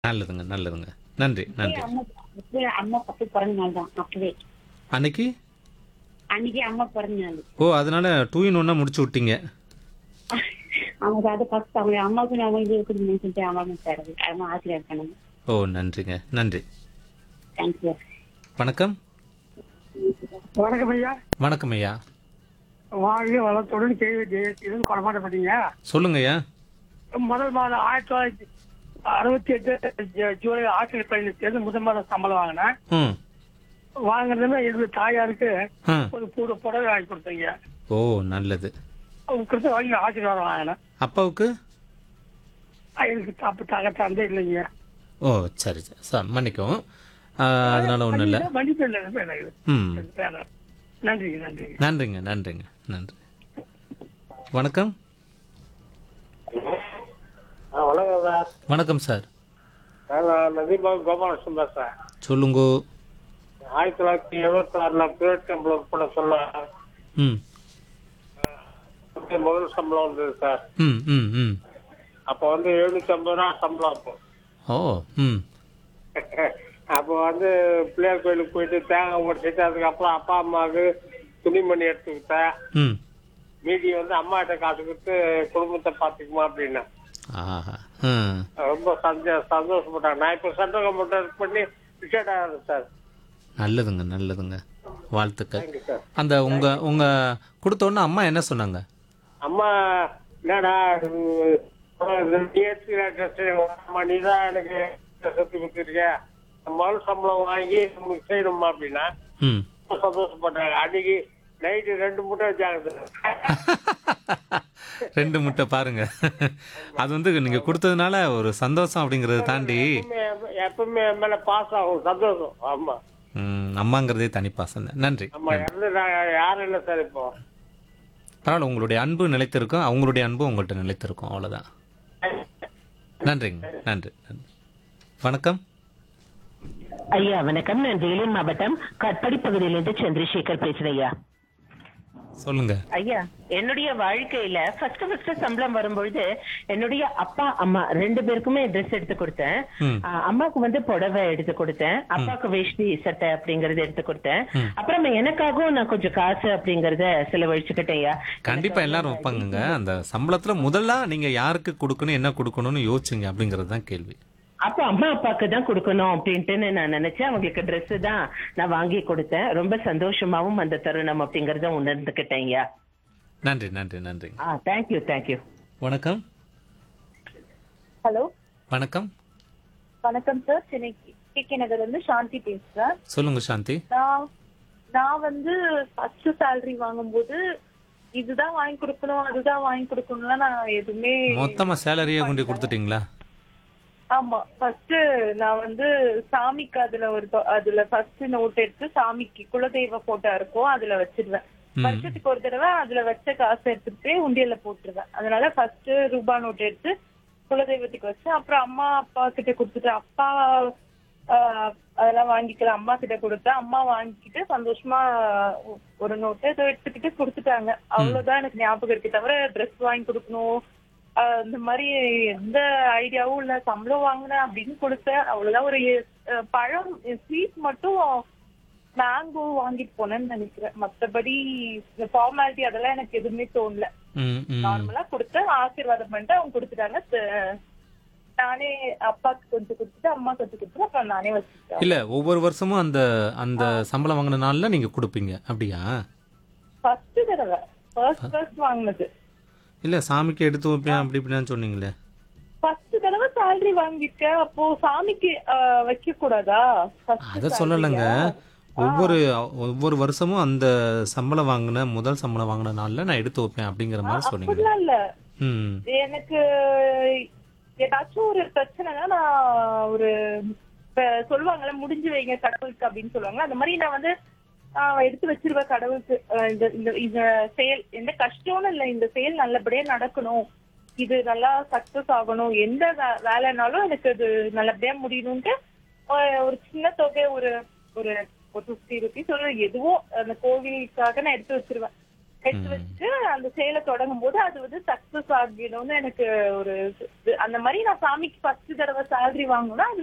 நல்லதுங்க நல்லதுங்க நன்றி நன்றி அம்மா அப்பவே அம்மா பத்து பிறந்த நாள் தான் அப்பவே அன்னைக்கு அன்னைக்கு அம்மா பிறந்த நாள் ஓ அதனால டூ இன் ஒன்னா முடிச்சு விட்டீங்க அவங்க அது ஃபர்ஸ்ட் அவங்க அம்மாவுக்கு நான் வந்து இருக்கணும்னு சொல்லிட்டு அம்மா தரது அம்மா ஆசிரியர் பண்ணணும் ஓ நன்றிங்க நன்றி தேங்க்யூ வணக்கம் வணக்கம் ஐயா வணக்கம் ஐயா வாழ்க வளத்துடன் கேள்வி ஜெயசீலன் கொடமாட்டப்பட்டீங்க சொல்லுங்கய்யா முதல் மாதம் ஆயிரத்தி தொள்ளாயிரத்தி அறுபத்தி எட்டு ஜ- ஜூலை ஆசிரியர் பள்ளியில் சேர்ந்து முதல் மாதம் சம்பளம் வாங்கினேன் ம் வாங்குறதுமே என்னுடைய தாயாருக்கு ஆ ஒரு பூட புடவை வாங்கி கொடுத்தீங்க ஓ நல்லது அவங்க கொடுத்த வாங்கி ஆசீர்வாதம் வாங்கினேன் அப்பாவுக்கு எனக்கு தப்பு தக தந்தை இல்லைங்க ஓ சரி சரி சார் மன்னிக்கவும் ஆ, அதனால ஒன்றும் இல்லை மன்னிப்பு இல்லை எனக்கு ம் வேணாம். நன்றிங்க நன்றிங்க நன்றிங்க நன்றிங்க நன்றி வணக்கம் வணக்கம் சார் வணக்கம் சார் நான் நதிபாபு கோபாலகிருஷ்ணன் பேசுறேன் சொல்லுங்க ஆயிரத்தி தொள்ளாயிரத்தி எழுபத்தி ஆறுல பிரைவேட் கம்பெனி கூட சொன்ன ம் முதல் சம்பளம் வந்தது சார் ம் ம் ம் அப்போ வந்து எழுநூத்தி ஐம்பது ரூபா சம்பளம் அப்போ ஓ ம் அப்போ வந்து பிள்ளையார் கோயிலுக்கு போயிட்டு தேங்காய் உடைச்சிட்டு அதுக்கப்புறம் அப்பா அம்மாவுக்கு துணிமணி எடுத்துக்கிட்டேன் ம் மீதி வந்து அம்மா கிட்ட காசு கொடுத்து குடும்பத்தை பார்த்துக்குமா அப்படின்னா ஆஹா ம் ரொம்ப சந்தோ சந்தோஷப்பட்டாங்க நான் இப்போ சென்ட்ரல் கவர்மெண்ட் பண்ணி ரிட்டையர்ட் ஆகிறேன் சார் நல்லதுங்க நல்லதுங்க வாழ்த்துக்கள் தேங்க்யூ சார் அந்த உங்க உங்க கொடுத்த உடனே அம்மா என்ன சொன்னாங்க அம்மா என்னடா அம்மா நீ தான் எனக்கு சொத்து கொடுத்துருக்க முதல் சம்பளம் வாங்கி நமக்கு செய்யணுமா அப்படின்னா ம் ரொம்ப சந்தோஷப்பட்டாங்க அன்னைக்கு நைட்டு ரெண்டு மூட்டை வச்சாங்க ரெண்டு முட்டை பாருங்க அது வந்து நீங்க கொடுத்ததுனால ஒரு சந்தோஷம் அப்படிங்கறத தாண்டி எப்பவுமே எப்பவுமே என் மேல பாஸ் ஆகும் சந்தோஷம் ஆமா ம், அம்மாங்கிறதே தனிப்பாசம் தான் நன்றி ஆமா இறந்து நான் யாரும் இல்லை சார் இப்போ பரவாயில்ல உங்களுடைய அன்பு நிலைத்திருக்கும் அவங்களுடைய அன்பு உங்கள்கிட்ட நிலைத்திருக்கும் அவ்வளவுதான் நன்றிங்க நன்றி நன்றி வணக்கம் ஐயா வணக்கம் நான் வேலூர் மாவட்டம் கட்படி பகுதியிலிருந்து சந்திரசேகர் பேசுறேன் ஐயா சொல்லுங்க ஐயா என்னுடைய வாழ்க்கையில ஃபர்ஸ்ட் ஃபர்ஸ்ட் சம்பளம் வரும்பொழுது என்னுடைய அப்பா அம்மா ரெண்டு பேருக்குமே ட்ரெஸ் எடுத்து கொடுத்தேன் ம். ஆ, அம்மாக்கு வந்து புடவை எடுத்து கொடுத்தேன் அப்பாவுக்கு வேஷ்டி சட்டை அப்படிங்கறது எடுத்து கொடுத்தேன் அப்புறம் எனக்காகவும் நான் கொஞ்சம் காசு அப்படிங்கறத செலவழிச்சுக்கிட்டேன் ஐயா கண்டிப்பா எல்லாரும் வைப்பாங்கங்க அந்த சம்பளத்துல முதல்ல நீங்க யாருக்கு கொடுக்கணும் என்ன கொடுக்கணும்னு யோசிச்சுங்க அப்படிங்கிறது தான் கேள்வி அப்போ அம்மா அப்பாக்கு தான் கொடுக்கணும் அப்படின்ட்டு நான் நினைச்சேன் அவங்களுக்கு Dress தான் நான் வாங்கி கொடுத்தேன் ரொம்ப சந்தோஷமாவும் அந்த தருணம் அப்படிங்கறத உணர்ந்துக்கிட்டேன் ஐயா நன்றி நன்றி நன்றி ஆ தேங்க்யூ தேங்க்யூ வணக்கம் ஹலோ வணக்கம் வணக்கம் sir Chennai K K Nagar வந்து சாந்தி பேசுறேன் சொல்லுங்க சாந்தி நான் நான் வந்து ஃபர்ஸ்ட் salary வாங்கும்போது இதுதான் வாங்கி கொடுக்கணும் அதுதான் வாங்கி கொடுக்கணும்லாம் நான் எதுவுமே மொத்தமா சேலரியே கொண்டு கொடுத்துட்டீங்களா ஆமா ஃபர்ஸ்ட் நான் வந்து சாமிக்கு அதுல ஒரு தொ- அதுல ஃபர்ஸ்ட் நோட் எடுத்து சாமிக்கு குலதெய்வ போட்டோ இருக்கும் அதுல வச்சிருவேன் வருஷத்துக்கு ஒரு தடவை அதுல வச்ச காசு எடுத்துட்டு போய் உண்டியல்ல போட்டுருவேன் அதனால ஃபர்ஸ்ட் ரூபா நோட் எடுத்து குலதெய்வத்துக்கு வச்சு அப்புறம் அம்மா அப்பா கிட்ட கொடுத்துட்டு அப்பா ஆஹ், அதெல்லாம் வாங்கிக்கல அம்மா கிட்ட கொடுத்தேன் அம்மா வாங்கிக்கிட்டு சந்தோஷமா ஒ- ஒரு நோட்டு ஏதோ எடுத்துக்கிட்டு கொடுத்துட்டாங்க அவ்வளவுதான் எனக்கு ஞாபகம் இருக்கு தவிர ட்ரெஸ் வாங்கி கொடுக்கணும் ஆஹ் இந்த மாதிரி எந்த ஐடியாவும் இல்ல சம்பளம் வாங்கினேன் அப்படின்னு கொடுத்தேன் அவ்வளவுதான் ஒரு அஹ், பழம் ஸ்வீட் மட்டும் மேங்கோ வாங்கிட்டு போனேன்னு நினைக்கிறேன் மத்தபடி ஃபார்மாலிட்டி அதெல்லாம் எனக்கு எதுவுமே தோணல ம் ம் நார்மலா கொடுத்தேன் ஆசீர்வாதம் பண்ணிட்டு அவங்க கொடுத்துட்டாங்க த- நானே அப்பாக்கு கொஞ்சம் கொடுத்துட்டு அம்மா கொஞ்சம் கொடுத்துட்டு அப்புறம் நானே வச்சுக்கிட்டேன் இல்ல ஒவ்வொரு வருஷமும் அந்த அந்த சம்பளம் வாங்கின நாள்ல நீங்க கொடுப்பீங்க அப்படியா ஃபர்ஸ்ட் தடவை ஃபர்ஸ்ட் ஃபர்ஸ்ட் வாங்கினது இல்ல சாமிக்கு எடுத்து வைப்பேன் அப்படி இப்படின்னு சொன்னீங்களே ஃபர்ஸ்ட் தடவை salary வாங்கிருக்கேன் அப்போ சாமிக்கு ஆஹ், வைக்க கூடாதா First அத salary சொல்லலைங்க யா? ஒவ்வொரு ஒவ்வொரு வருஷமும் அந்த சம்பளம் வாங்கின முதல் சம்பளம் வாங்கின நாள்ல நான் எடுத்து வைப்பேன் அப்படிங்கிற மாதிரி சொன்னீங்க அப்படிலாம் இல்ல ம் எனக்கு ஏதாச்சும் ஒரு பிரச்சனைனா நான் ஒரு இப்ப சொல்லுவாங்கல்ல முடிஞ்சு வைங்க கடவுளுக்கு அப்படின்னு சொல்லுவாங்க அந்த மாதிரி நான் வந்து ஆஹ், எடுத்து வச்சிருவேன் கடவுளுக்கு ஆஹ், இந்த இந்த இந்த செயல் எந்த கஷ்டம்னு இல்ல இந்த செயல் நல்லபடியா நடக்கணும் இது நல்லா சக்சஸ் ஆகணும் எந்த வே- வேலைனாலும் எனக்கு அது நல்லபடியா முடியணும்ட்டு ஆஹ், ஒரு சின்ன தொகை ஒரு ஒரு ஒரு ஃபிஃப்டி ருபீஸ் ஒரு எதுவோ அந்த கோவிலுக்காக நான் எடுத்து வச்சிருவேன் எடுத்து வச்சுட்டு அந்த சேலை தொடங்கும் போது அது வந்து சக்சஸ் ஆகிடும்னு எனக்கு ஒரு இது. அந்த மாதிரி நான் சாமிக்கு ஃபர்ஸ்ட் தடவை salary வாங்கணும்னா அது